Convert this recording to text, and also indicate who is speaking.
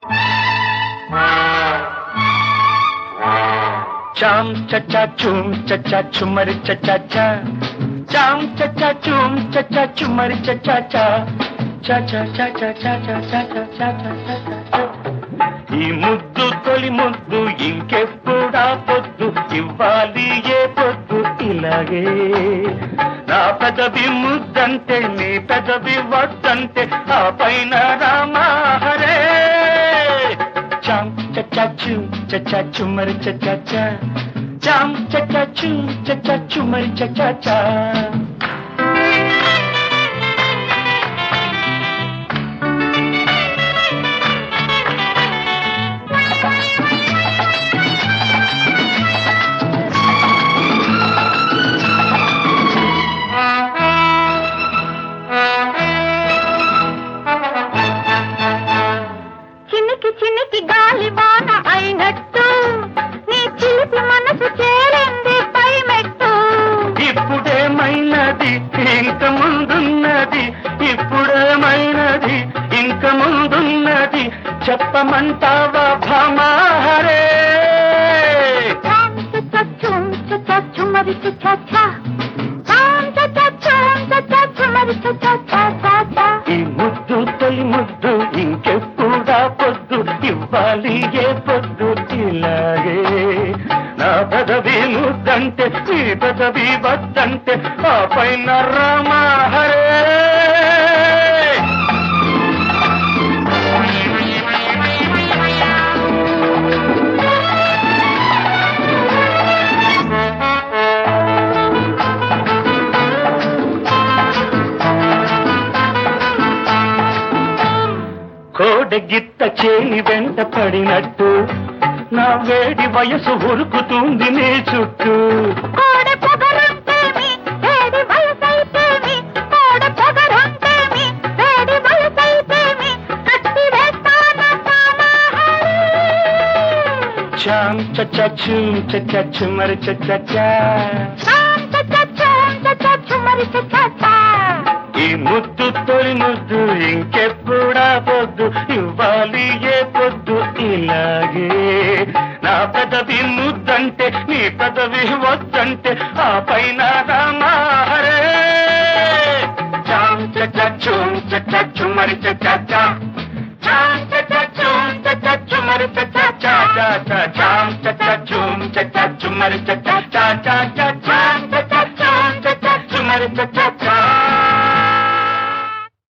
Speaker 1: చాం చచ్చా చూం చచ్చా చుమ్మరి చచ్చా చా చాం చచ్చా చూం చచ్చా చుమ్మరి చచ్చా చా చా చా చా చా చా చా చా చా చా చా చా చా చా. ఈ ముద్దు తొలి ముద్దు ఇంకెప్పుడా పొద్దు ఇవ్వాలి ఏ పొద్దు ఇలాగే నా పెదవి ముద్దంటే నీ పెదవి వద్దంటే ఆ పైన రామా హరే చాం చచ్చా చూ చచ్చా చుమ్మరి చచ్చా చా చాం చచ్చా చూ చచ్చా చుమ్మరి చచ్చా చా
Speaker 2: చినికి చినికి గాలి వాన అయినట్టు నీ చిలిపి మనసు చేరింది పై మెట్టు
Speaker 1: ఇప్పుడేమైనది ఇంక ముందున్నది ఇప్పుడేమైనది ఇంక ముందున్నది చెప్పమంటావా భామాహరే
Speaker 2: చచ్చూం చచ్చూ మరి చచ్చా చచ్చూ మరి చచ్చా
Speaker 1: ఈ ముద్దు తొలి ముద్దు ఇంకెప్పుడా పొద్దు ఇవ్వాలి ఏ పొద్దు ఇలాగే నా పెదవి ముద్దంటే నీ పెదవి వద్దంటే ఆ పైన రామాహరే కోడగిత్త చేయి వెంట పడినట్టు నా వేడి వయసు ఉరుకుతుంది నీ చుట్టూ
Speaker 2: కోడ పొగరుంటేమి వేడి వయసైతేమి కోడ పొగరుంటేమి వేడి వయసైతేమి కత్తి వేస్తాన
Speaker 1: చాం చచ్చు చచ్చు మరి చచ్చా
Speaker 2: మరి చచ్చా
Speaker 1: ఈ ముద్దు తొలి ముద్దు ఇంకెప్పుడా పొద్దు ఇవ్వాలి ఏ పొద్దు ఇలాగే నా పెదవి ముద్దంటే నీ పెదవి వద్దంటే ఆ పైన రామాహరే చాం చచ్చు చచ్చు మరి చచ్చా చాం చచ్చు చచ్చు మరి చచ్చా చాం చచ్చు చచ్చు మరి చచ్చా